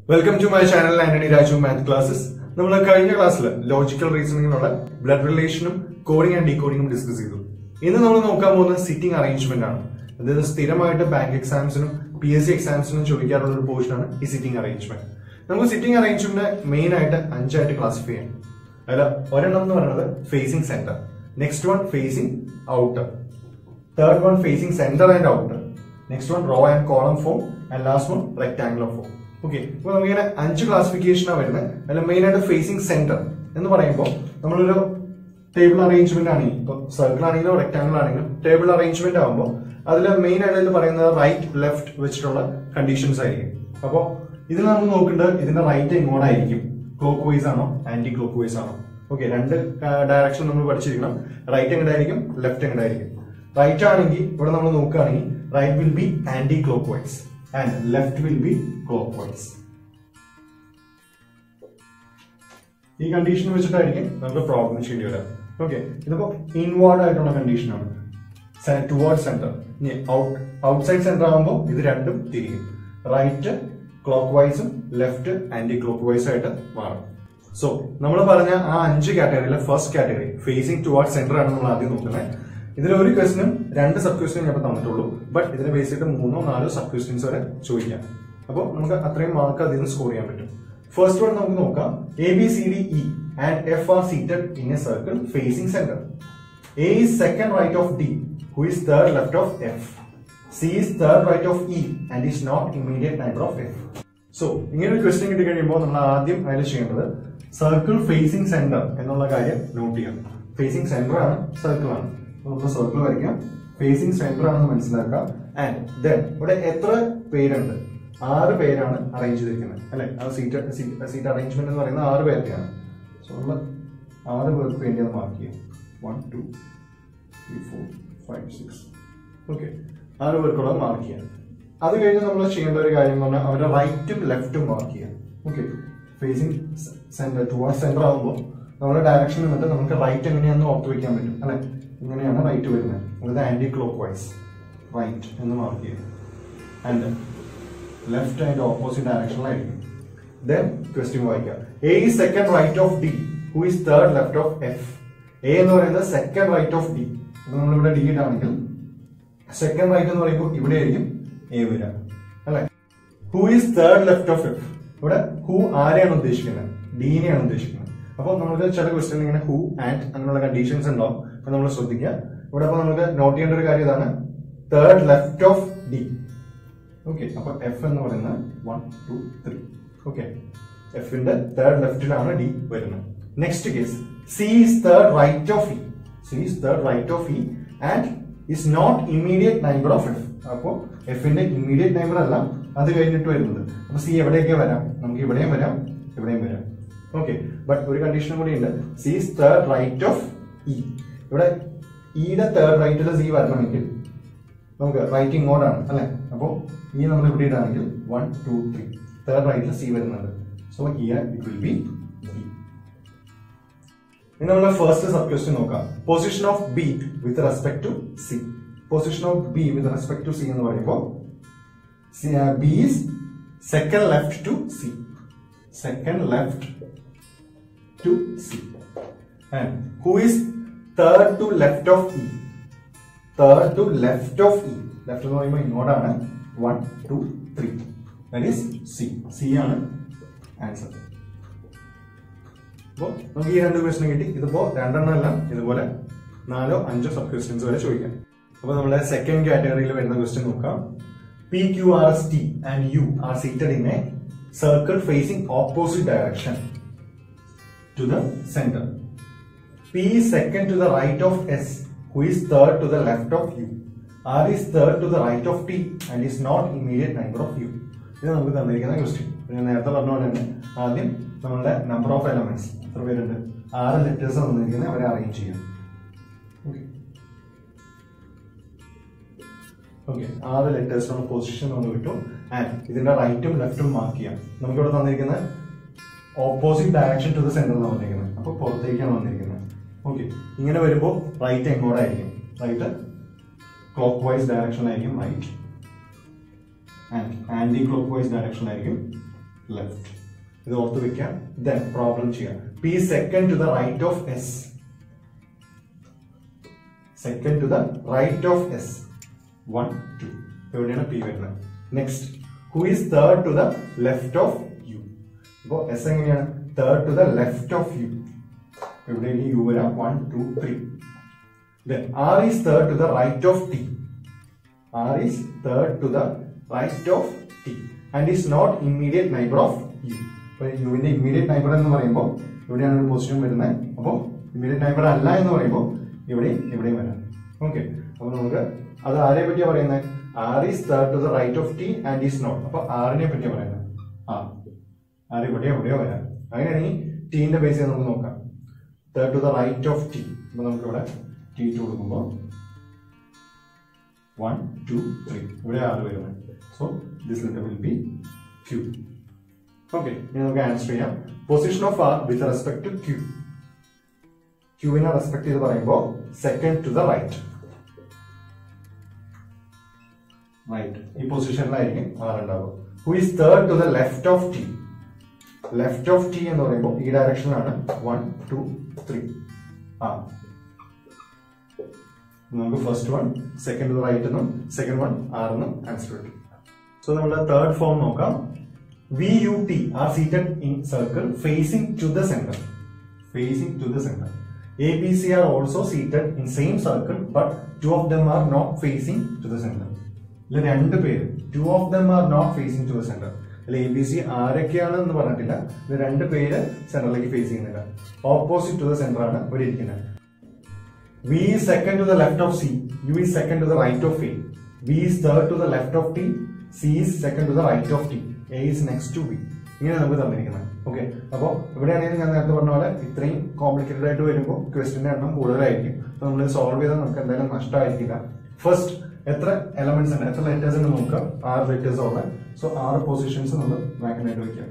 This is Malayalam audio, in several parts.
Welcome to my channel Antony Raju math classes നമ്മൾ കഴിഞ്ഞ ക്ലാസ്സിൽ ലോജിക്കൽ റീസണിങ്ങിനുള്ള ബ്ലഡ് റിലേഷനും കോഡിംഗ് ആൻഡ് ഡീകോഡിംഗും ഡിസ്കസ് ചെയ്തു ഇന്ന് നമ്മൾ നോക്കാൻ പോകുന്ന സിറ്റിംഗ് അറേഞ്ച്മെന്റ് ആണ് അതായത് സ്ഥിരമായിട്ട് ബാങ്ക് എക്സാംസിനും പി എസ് സി എക്സാംസിനും ചോദിക്കാറുള്ള ഒരു പോർഷനാണ് ഈ സിറ്റിംഗ് അറേഞ്ച്മെന്റ് നമുക്ക് സിറ്റിംഗ് അറേഞ്ച്മെന്റ് മെയിൻ ആയിട്ട് അഞ്ചായിട്ട് ക്ലാസിഫൈ ചെയ്യാം അതിൽ ഒരെണ്ണം എന്ന് പറയുന്നത് facing centre next one facing outer third one facing centre and outer next one row and column form and last one rectangular form okay അപ്പൊ നമുക്കിങ്ങനെ അഞ്ച് ക്ലാസിഫിക്കേഷനാണ് വരുന്നത് അതിൽ മെയിൻ ആയിട്ട് ഫേസിംഗ് സെന്റർ എന്ന് പറയുമ്പോൾ നമ്മളൊരു ടേബിൾ അറേഞ്ച്മെന്റ് ആണെങ്കിൽ ഇപ്പൊ സർക്കിൾ ആണെങ്കിലും റെക്ടാംഗിൾ ആണെങ്കിലും ടേബിൾ അറേഞ്ച്മെന്റ് ആകുമ്പോൾ അതിൽ മെയിൻ ആയിട്ട് ഇതിൽ പറയുന്നത് റൈറ്റ് ലെഫ്റ്റ് വെച്ചിട്ടുള്ള കണ്ടീഷൻസ് ആയിരിക്കും അപ്പോൾ ഇതിൽ നമ്മൾ നോക്കേണ്ടത് ഇതിന്റെ റൈറ്റ് എങ്ങോട്ടായിരിക്കും ക്ലോക്ക് വൈസ് ആണോ ആന്റി ക്ലോക്ക് വൈസ് ആണോ ഓക്കെ രണ്ട് ഡയറക്ഷൻ നമ്മൾ പഠിച്ചിരിക്കണം റൈറ്റ് എങ്ങോട്ടായിരിക്കും ലെഫ്റ്റ് എങ്ങോട്ടായിരിക്കും റൈറ്റ് ആണെങ്കിൽ ഇവിടെ നമ്മൾ നോക്കുകയാണെങ്കിൽ right will be anticlockwise and left will be clockwise ഈ കണ്ടീഷൻ വെച്ചിട്ടായിരിക്കും നമുക്ക് പ്രോബ്ലം ചെയ്യേണ്ടി വരാം ഓക്കെ ഇതിപ്പോ ഇൻവേർഡ് ആയിട്ടുള്ള കണ്ടീഷനാണ് ടുവേർഡ് സെന്റർ ഇനി ഔട്ട് ഔട്ട്സൈഡ് സെന്റർ ആകുമ്പോൾ ഇത് രണ്ടും തിരിയും റൈറ്റ് ക്ലോക്ക് വൈസും ലെഫ്റ്റ് ആന്റി ക്ലോക്ക് വൈസ് ആയിട്ട് മാറും സോ നമ്മൾ പറഞ്ഞ ആ അഞ്ച് കാറ്റഗറിയിലെ first category facing toward centre ആണ് നമ്മൾ ആദ്യം നോക്കുന്നത് ഇതിൽ ഒരു ക്വസ്റ്റിനും രണ്ട് സബ് ക്വസ്റ്റിനും ഞാൻ തന്നിട്ടുള്ളൂ ബട്ട് ഇതിനെ ബേസ് ചെയ്തിട്ട് മൂന്നോ നാലോ സബ് ക്വസ്റ്റ്യൻസ് വരെ ചോദിക്കാം അപ്പോൾ നമുക്ക് അത്രയും മാർക്ക് അതിൽ നിന്ന് സ്കോർ ചെയ്യാൻ പറ്റും ഫസ്റ്റ് വൺ നമുക്ക് നോക്കാം A B C D E and F are seated in a circle facing centre A is second right of D, who is third left of F. C is third right of E and is not immediate neighbor of F. So ഇങ്ങനെ ഒരു ക്വസ്റ്റ്യൻ കിട്ടി കഴിയുമ്പോൾ നമ്മൾ ആദ്യം അതിൽ ചെയ്യേണ്ടത് സർക്കിൾ ഫേസിംഗ് സെന്റർ എന്നുള്ള കാര്യം നോട്ട് ചെയ്യാം ഫേസിംഗ് സെന്റർ ആണ് സർക്കിൾ ആണ് അപ്പൊ നമ്മൾ സർക്കിൾ വരയ്ക്കാം ഫേസിംഗ് സെന്റർ ആണെന്ന് മനസ്സിലാക്കാം ആൻഡ് ദെൻ ഇവിടെ എത്ര പേരുണ്ട് ആറ് പേരാണ് അറേഞ്ച് ചെയ്തിരിക്കുന്നത് അല്ലെ ആ സീറ്റ് സീറ്റ് അറേഞ്ച്മെന്റ് എന്ന് പറയുന്നത് ആറ് പേരുടെയാണ് സോ നമ്മൾ ആറ് പേർക്ക് വേണ്ടി അത് മാർക്ക് ചെയ്യാം one two three four five six okay ആറ് പേർക്കുള്ളത് മാർക്ക് ചെയ്യാം അത് കഴിഞ്ഞ് നമ്മൾ ചെയ്യേണ്ട ഒരു കാര്യം എന്ന് പറഞ്ഞാൽ അവരുടെ റൈറ്റും ലെഫ്റ്റും മാർക്ക് ചെയ്യാം okay facing centre toward centre ആകുമ്പോൾ നമ്മുടെ ഡയറക്ഷൻ നിന്നിട്ട് നമുക്ക് റൈറ്റ് എങ്ങനെയാണെന്ന് ഓർത്ത് വെക്കാൻ പറ്റും അല്ലെ ഇങ്ങനെയാണ് റൈറ്റ് വരുന്നത് അതായത് ആന്റി ക്ലോക്ക് വൈസ് റൈറ്റ് എന്ന് മാർക്ക് ചെയ്യും ആൻഡ് ലെഫ്റ്റ് ആൻഡ് ഓപ്പോസിറ്റ് ഡയറക്ഷനിലായിരിക്കും ദെൻ ക്വസ്റ്റ്യൻ വായിക്കാം A is second right of D who is third left of F A എന്ന് പറയുന്നത് സെക്കൻഡ് റൈറ്റ് ഓഫ് ഡി അപ്പൊ നമ്മളിവിടെ ഡി ഇട്ടാണെങ്കിൽ സെക്കൻഡ് റൈറ്റ് എന്ന് പറയുമ്പോൾ ഇവിടെ ആയിരിക്കും എ വരിക അല്ലെ who is third left of F ഇവിടെ ഹു ആരെയാണ് ഉദ്ദേശിക്കുന്നത് ഡീനെയാണ് ഉദ്ദേശിക്കുന്നത് അപ്പോൾ നമുക്ക് ചില ക്വസ്റ്റ്യൻ ഇങ്ങനെ ഹു ആൻഡ് അങ്ങനെയുള്ള കണ്ടീഷൻസ് ഉണ്ടാവും അപ്പൊ നമ്മൾ ശ്രദ്ധിക്കുക ഇവിടെ അപ്പൊ നമുക്ക് നോട്ട് ചെയ്യേണ്ട ഒരു കാര്യം ഇതാണ് third left of D okay അപ്പൊ എഫ് എന്ന് പറയുന്നത് വൺ ടു ത്രീ ഓക്കെ എഫിന്റെ തേർഡ് ലെഫ്റ്റിലാണ് ഡി വരുന്നത് next case C is third right of E C is third right of E and is not immediate neighbour of F അപ്പോൾ എഫിന്റെ ഇമ്മീഡിയറ്റ് നൈബർ അല്ല അത് കഴിഞ്ഞിട്ട് വരുന്നത് അപ്പൊ സി എവിടെയൊക്കെ വരാം നമുക്ക് ഇവിടെയും വരാം ഇവിടെയും വരാം ഓക്കെ ബട്ട് ഒരു കണ്ടീഷനും കൂടി ഉണ്ട് C is third right of E ഇവിടെ ഇയുടെ തേർഡ് റൈറ്റിൽ സി വരണമെങ്കിൽ നമുക്ക് റൈറ്റ് ഇങ്ങോട്ടാണ് അല്ലെ അപ്പോൾ ഈ നമ്മൾ ഇവിടെ ഇടാണെങ്കിൽ വൺ ടു ത്രീ തേർഡ് റൈറ്റിൽ സി വരുന്നുണ്ട് so here it will be B ഇനി നമ്മൾ ഫസ്റ്റ് സബ് ക്വസ്റ്റ്യൻ നോക്കാം position of B with respect to C position of B with respect to C എന്ന് പറയുമ്പോൾ B is second left to C second left to C and who is third to left of E third to left of E left എന്ന് പറയുമ്പോൾ ഇങ്ങോട്ടാണ് one two three that is C C ആണ് ആൻസർ അപ്പോൾ നമുക്ക് ഈ രണ്ട് ക്വസ്റ്റ്യൻ കിട്ടി ഇതിപ്പോ രണ്ടെണ്ണം അല്ല ഇതുപോലെ നാലോ അഞ്ചോ സബ് ക്വസ്റ്റ്യൻസ് വരെ ചോദിക്കാം അപ്പൊ നമ്മുടെ സെക്കൻഡ് കാറ്റഗറിയിൽ വരുന്ന ക്വസ്റ്റ്യൻ നോക്കാം P Q R S T and U are seated in a circle facing opposite direction to the centre P is second to the right of S, who is third to the left of U. R is third to the right of T and is not immediate neighbor of U. ഇത് നമുക്ക് തന്നിരിക്കുന്ന ക്വസ്റ്റ്യൻ ഞാൻ നേരത്തെ പറഞ്ഞ പോലെ തന്നെ ആദ്യം നമ്മളുടെ നമ്പർ ഓഫ് എലമെന്റ്സ് എത്ര പേരുണ്ട് ആറ് ലെറ്റേഴ്സ് തന്നിരിക്കുന്നത് അവരെ അറേഞ്ച് ചെയ്യാം ഓക്കെ ആറ് ലെറ്റേഴ്സിനുള്ള പൊസിഷൻ നമുക്ക് കിട്ടും ആൻഡ് ഇതിന്റെ റൈറ്റും ലെഫ്റ്റും മാർക്ക് ചെയ്യാം നമുക്കിവിടെ തന്നിരിക്കുന്നത് opposite direction to the centre എന്നാണ് വന്നിരിക്കുന്നത് അപ്പൊ പുറത്തേക്കാണ് വന്നിരിക്കുന്നത് ഓക്കെ ഇങ്ങനെ വരുമ്പോൾ റൈറ്റ് എങ്ങോട്ടായിരിക്കും റൈറ്റ് ക്ലോക്ക് വൈസ് ഡയറക്ഷൻ ആയിരിക്കും right and clock vice direction ആയിരിക്കും ലെഫ്റ്റ് ഇത് ഓർത്ത് വെക്കാം ദെൻ പ്രോബ്ലം ചെയ്യാം P second to the right of S second to the right of S one two എവിടെയാണ് പി വരുന്നത് next who is third to the left of U അപ്പോ എസ് എങ്ങനെയാണ് third to the left of U എവിടെയാണ് യു വരാം one two three then R is third to the right of T R is third to the right of T and is not immediate neighbour of U അപ്പൊ യുവിന്റെ ഇമ്മീഡിയറ്റ് നൈബർ എന്ന് പറയുമ്പോൾ ഇവിടെയാണ് ഒരു പൊസിഷൻ വരുന്നത് അപ്പോൾ ഇമ്മീഡിയറ്റ് നൈബർ അല്ല എന്ന് പറയുമ്പോൾ ഇവിടെയും ഇവിടെയും വരാം ഓക്കെ അപ്പൊ നമുക്ക് അത് ആരെ പറ്റിയാ പറയുന്നത് R is third to the right of T and is not അപ്പൊ ആറിനെ പറ്റിയാ പറയുന്നത് ആ ആര് ഇവിടെയോ എവിടെയോ വരാം അങ്ങനെയാണെങ്കിൽ ടീന്റെ ബേസ് ചെയ്ത് നമുക്ക് നോക്കാം third to the right of T അപ്പൊ നമുക്ക് ഇവിടെ ടി ടു കൊടുക്കുമ്പോൾ വൺ ടു ത്രീ ഇവിടെ ആറ് വരുന്നത് so this letter will be Q okay ഇനി നമുക്ക് ആൻസർ ചെയ്യാം position of R with respect to Q ക്യൂവിനെ റെസ്പെക്ട് ചെയ്ത് പറയുമ്പോൾ second to the right right ഈ പൊസിഷനിലായിരിക്കും ആർ ഉണ്ടാവുക who is third to the left of T left of T എന്ന് പറയുമ്പോൾ ഈ ഡയറക്ഷനിലാണ് വൺ ടു ത്രീ ആ നമുക്ക് ഫസ്റ്റ് വൺ സെക്കൻഡ് റൈറ്റ് എന്നും സെക്കൻഡ് വൺ ആർ എന്നും ആൻസർ കിട്ടും സോ നമ്മുടെ തേർഡ് ഫോം നോക്കാം V U T R seated in circle facing to the centre facing to the centre A B C are also seated in same circle but two of them are not facing to the centre ഇതിൽ രണ്ട് പേര് two of them are not facing to the centre അല്ലെ എ ബി സി ആരൊക്കെയാണ് എന്ന് പറഞ്ഞിട്ടില്ല ഇത് രണ്ട് പേര് സെന്ററിലേക്ക് ഫേസ് ചെയ്യുന്നില്ല ഓപ്പോസിറ്റ് ടു ദ സെന്റർ ആണ് ഇവിടെ ഇരിക്കുന്നത് V is second to the left of C. U is second to the right of A. V is third to the left of T. C is second to the right of T. A is next to B. ഇങ്ങനെ നമുക്ക് തന്നിരിക്കുന്നത് ഓക്കെ അപ്പോൾ ഇവിടെയാണെങ്കിൽ ഞാൻ നേരത്തെ പറഞ്ഞ പോലെ ഇത്രയും കോംപ്ലിക്കേറ്റഡ് ആയിട്ട് വരുമ്പോൾ ക്വസ്റ്റിന്റെ എണ്ണം കൂടുതലായിരിക്കും അപ്പോൾ നമ്മൾ സോൾവ് ചെയ്താൽ നമുക്ക് എന്തായാലും നഷ്ടമായിരിക്കില്ല ഫസ്റ്റ് എത്ര എലമെന്റ്സ് ഉണ്ട് എത്ര ലെറ്റേഴ്സ് ഉണ്ട് നോക്കാം ആറ് ലെറ്റേഴ്സ് ഉള്ള സോ ആറ് പൊസിഷൻസ് നമ്മൾ ബാക്കിനായിട്ട് വയ്ക്കാം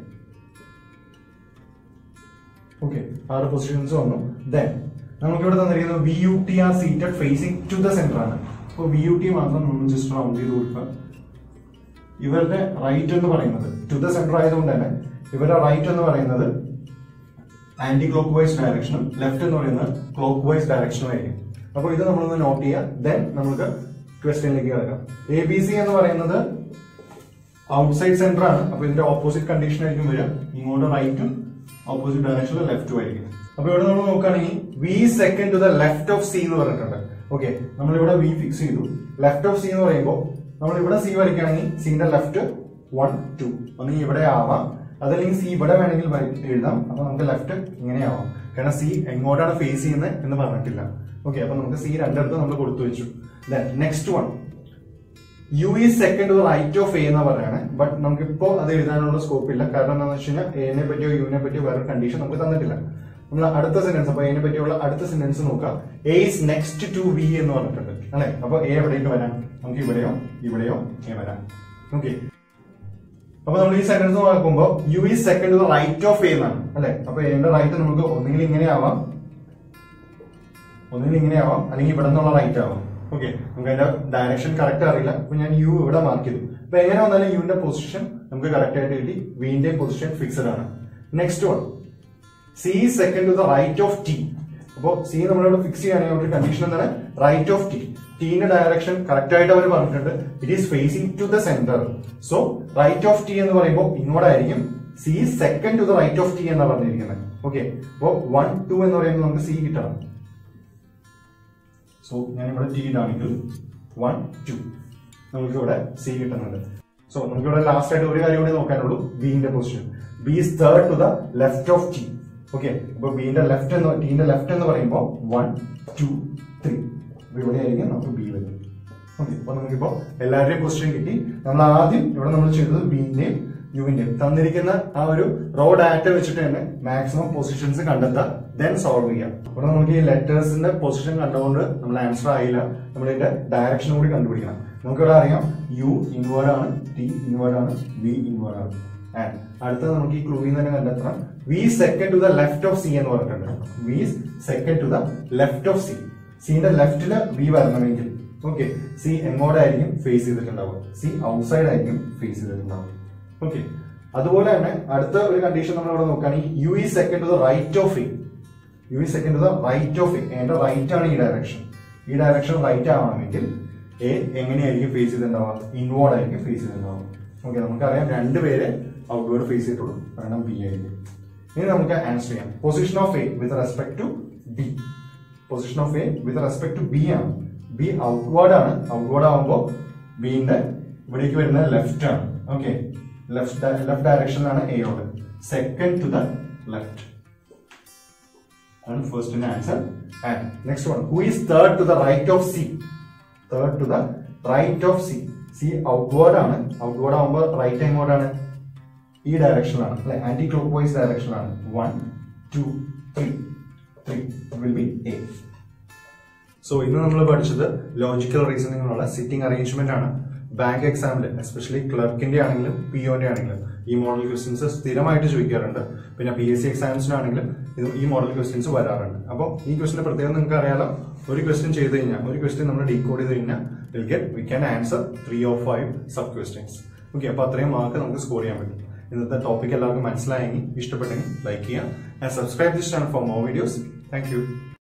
ഓക്കെ ആറ് പൊസിഷൻസ് വന്നു ദെൻ നമുക്ക് ഇവിടെ തന്നിരിക്കുന്നത് V U T R seated facing to the centre ആണ് അപ്പോൾ വി യു ടി മാത്രം നമ്മൾ ജസ്റ്റ് റൗണ്ട് ചെയ്ത് കൊടുക്കുക ഇവരുടെ റൈറ്റ് എന്ന് പറയുന്നത് ടു ദ സെന്റർ ആയതുകൊണ്ട് തന്നെ ഇവരുടെ റൈറ്റ് എന്ന് പറയുന്നത് ആന്റി ക്ലോക്ക് വൈസ് ഡയറക്ഷനും ലെഫ്റ്റ് എന്ന് പറയുന്നത് ക്ലോക്ക് വൈസ് ഡയറക്ഷനും ആയിരിക്കും അപ്പോൾ ഇത് നമ്മളൊന്ന് നോട്ട് ചെയ്യുക ദെൻ നമുക്ക് ക്വസ്റ്റ്യനിലേക്ക് കിടക്കാം എ ബി സി എന്ന് പറയുന്നത് ഔട്ട്സൈഡ് സെന്റർ ആണ് അപ്പൊ ഇതിന്റെ ഓപ്പോസിറ്റ് കണ്ടീഷൻ ആയിരിക്കും വരിക ഇങ്ങോട്ട് റൈറ്റും ഓപ്പോസിറ്റ് ഡയറക്ഷനിൽ ലെഫ്റ്റും ആയിരിക്കും അപ്പൊ ഇവിടെ നമ്മൾ നോക്കുകയാണെങ്കിൽ V second to the left of C എന്ന് പറഞ്ഞിട്ടുണ്ട് ഓക്കെ നമ്മളിവിടെ വി ഫിക്സ് ചെയ്തു ലെഫ്റ്റ് ഓഫ് സി എന്ന് പറയുമ്പോൾ നമ്മൾ ഇവിടെ സി വരയ്ക്കുകയാണെങ്കിൽ സിന്റെ ലെഫ്റ്റ് വൺ ടു ഒന്നെങ്കിൽ ഇവിടെ ആവാം അതല്ലെങ്കിൽ സി ഇവിടെ വേണമെങ്കിൽ വര- എഴുതാം അപ്പൊ നമുക്ക് ലെഫ്റ്റ് ഇങ്ങനെ ആവാം കാരണം സി എങ്ങോട്ടാണ് ഫേസ് ചെയ്യുന്നത് എന്ന് പറഞ്ഞിട്ടില്ല ഓക്കെ അപ്പൊ നമുക്ക് സി രണ്ടിടത്ത് നമ്മൾ കൊടുത്തു വെച്ചു next one U is second to right of A എന്ന് പറയാണ് ബട്ട് നമുക്കിപ്പോ അത് എഴുതാനുള്ള സ്കോപ്പ് ഇല്ല കാരണം എന്താണെന്ന് വെച്ച് കഴിഞ്ഞാൽ എനെ പറ്റിയോ യുവിനെ പറ്റിയോ വേറെ കണ്ടീഷൻ നമുക്ക് തന്നിട്ടില്ല നമ്മൾ അടുത്ത സെന്റൻസ് അപ്പൊ എനെ പറ്റിയുള്ള അടുത്ത സെന്റൻസ് നോക്കാം A is next to V എന്ന് പറഞ്ഞിട്ടുണ്ട് അല്ലെ അപ്പൊ എ എവിടേക്ക് വരാം നമുക്ക് ഇവിടെയോ ഇവിടെയോ എ വരാം ഓക്കെ അപ്പൊ നമ്മൾ ഈ സെന്റൻസ് നോക്കുമ്പോൾ U is second to right of A എന്നാണ് അല്ലെ അപ്പൊ എന്റെ റൈറ്റ് നമുക്ക് ഒന്നുകിൽ ഇങ്ങനെ ആവാം ഒന്നുകിൽ ഇങ്ങനെ ആവാം അല്ലെങ്കിൽ ഇവിടെ നിന്നുള്ള റൈറ്റ് ആവാം ഓക്കെ നമുക്ക് അതിന്റെ ഡയറക്ഷൻ കറക്റ്റ് അറിയില്ല അപ്പൊ ഞാൻ യു ഇവിടെ മാർക്ക് ചെയ്തു അപ്പൊ എങ്ങനെ വന്നാലും യുവിന്റെ പൊസിഷൻ നമുക്ക് കറക്റ്റ് ആയിട്ട് കിട്ടി വിന്റെ പൊസിഷൻ ഫിക്സഡ് ആണ് next one C second to the right of T അപ്പോ സി നമ്മളിവിടെ ഫിക്സ് ചെയ്യുകയാണെങ്കിൽ ഒരു കണ്ടീഷൻ എന്താണ് റൈറ്റ് ഓഫ് ടി ടീന്റെ ഡയറക്ഷൻ കറക്റ്റ് ആയിട്ട് അവർ പറഞ്ഞിട്ടുണ്ട് it is facing to the centre so right of T എന്ന് പറയുമ്പോൾ ഇങ്ങോട്ടായിരിക്കും C second to the right of T എന്നാണ് പറഞ്ഞിരിക്കുന്നത് ഓക്കെ അപ്പോ വൺ ടു എന്ന് പറയുമ്പോൾ നമുക്ക് സി കിട്ടണം സോ ഞാൻ ഇവിടെ ടി ഇടാണെങ്കിൽ വൺ ടു നമുക്ക് ഇവിടെ സി കിട്ടുന്നുണ്ട് സോ നമുക്ക് ഇവിടെ ലാസ്റ്റ് ആയിട്ട് ഒരു കാര്യം കൂടി നോക്കാനുള്ളൂ ബിന്റെ position B is third to the left of T okay അപ്പൊ ബിന്റെ ലെഫ്റ്റ് എന്ന് ടീന്റെ ലെഫ്റ്റ് എന്ന് പറയുമ്പോൾ വൺ ടു ത്രീ അപ്പൊ ഇവിടെ ആയിരിക്കും നമുക്ക് ബി വരുന്നത് ഓക്കെ അപ്പൊ നമുക്കിപ്പോ എല്ലാവരുടെയും പൊസിഷൻ കിട്ടി നമ്മൾ ആദ്യം ഇവിടെ നമ്മൾ ചെയ്തത് ബിന്റെയും യുവിന്റെയും തന്നിരിക്കുന്ന ആ ഒരു റോ ഡാറ്റ വെച്ചിട്ട് തന്നെ മാക്സിമം പൊസിഷൻസ് കണ്ടെത്താം ദെൻ സോൾവ് ചെയ്യാം ഇവിടെ നമുക്ക് ഈ ലെറ്റേഴ്സിന്റെ പൊസിഷൻ കണ്ടുകൊണ്ട് നമ്മൾ ആൻസർ ആയില്ല നമ്മൾ ഇതിന്റെ ഡയറക്ഷൻ കൂടി കണ്ടുപിടിക്കണം നമുക്കിവിടെ അറിയാം യു ഇൻവേർഡ് ആണ് ടി ഇൻവേർഡ് ആണ് വി ഇൻവേർഡ് ആണ് ആൻഡ് അടുത്തത് നമുക്ക് ഈ ക്ലൂവിൽ തന്നെ കണ്ടെത്തണം V second to the left of C എന്ന് പറഞ്ഞിട്ടുണ്ട് V second to the left of C സിന്റെ ലെഫ്റ്റില് വി വരണമെങ്കിൽ ഓക്കെ സി എങ്ങോട്ടായിരിക്കും ഫേസ് ചെയ്തിട്ടുണ്ടാവുക സി ഔട്ട്സൈഡ് ആയിരിക്കും ഫേസ് ചെയ്തിട്ടുണ്ടാവുക ഓക്കെ അതുപോലെ തന്നെ അടുത്ത ഒരു കണ്ടീഷൻ നമ്മൾ ഇവിടെ നോക്കുകയാണെങ്കിൽ യു ഈ second to the right of A U ഈ second to the right of A എന്റെ റൈറ്റ് ആണ് ഈ ഡയറക്ഷൻ ഈ ഡയറക്ഷൻ റൈറ്റ് ആവണമെങ്കിൽ എ എങ്ങനെയായിരിക്കും ഫേസ് ചെയ്തിട്ടുണ്ടാവുക ഇൻവേർഡ് ആയിരിക്കും ഫേസ് ചെയ്തിട്ടുണ്ടാവുക ഓക്കെ നമുക്കറിയാം രണ്ടുപേരെ ഔട്ട്വേർഡ് ഫേസ് ചെയ്തിട്ടുള്ളൂ കാരണം ബി ആയിരിക്കും ഇനി നമുക്ക് ആൻസർ ചെയ്യാം position of A with respect to B position of A with respect to B ആണ് ബി ഔട്ട്വേർഡ് ആണ് ഔട്ട്വേർഡ് ആവുമ്പോൾ ബിന്റെ ഇവിടേക്ക് വരുന്നത് ലെഫ്റ്റ് ആണ് ഓക്കെ ലെഫ്റ്റ് ലെഫ്റ്റ് ഡയറക്ഷനിലാണ് എ ഉള്ളത് സെക്കൻഡ് ടു ദ ലെഫ്റ്റ് ആണ് first answer and next one who is third to the right of C third to the right of C C outward ആണ് ഔട്ട്വേർഡ് ആവുമ്പോൾ റൈറ്റ് എങ്ങോട്ടാണ് ഈ ഡയറക്ഷനിലാണ് അല്ലെ ആന്റി ക്ലോക്ക് വൈസ് ഡയറക്ഷനിലാണ് one two three three will be A so ഇന്ന് നമ്മൾ പഠിച്ചത് ലോജിക്കൽ റീസണിങ്ങിനുള്ള സിറ്റിംഗ് അറേഞ്ച്മെന്റ് ആണ് ബാങ്ക് എക്സാമിൽ എസ്പെഷ്യലി ക്ലർക്കിന്റെ ആണെങ്കിലും പി ഒന്റെ ആണെങ്കിലും ഈ മോഡൽ ക്വസ്റ്റ്യൻസ് സ്ഥിരമായിട്ട് ചോദിക്കാറുണ്ട് പിന്നെ പി എസ് സി എക്സാംസിനാണെങ്കിലും ഇത് ഈ മോഡൽ ക്വസ്റ്റ്യൻസ് വരാറുണ്ട് അപ്പോൾ ഈ ക്വസ്റ്റിന്റെ പ്രത്യേകത നിങ്ങൾക്ക് അറിയാലോ ഒരു ക്വസ്റ്റ്യൻ ചെയ്ത് കഴിഞ്ഞാൽ ഒരു ക്വസ്റ്റ്യൻ നമ്മൾ ഡീകോഡ് ചെയ്ത് കഴിഞ്ഞാൽ will get we can answer three or five sub questions okay അപ്പോൾ അത്രയും മാർക്ക് നമുക്ക് സ്കോർ ചെയ്യാൻ പറ്റും ഇന്നത്തെ ടോപ്പിക് എല്ലാവർക്കും മനസ്സിലായെങ്കിൽ ഇഷ്ടപ്പെട്ടെങ്കിൽ ലൈക്ക് ചെയ്യുക and subscribe this channel for more videos thank U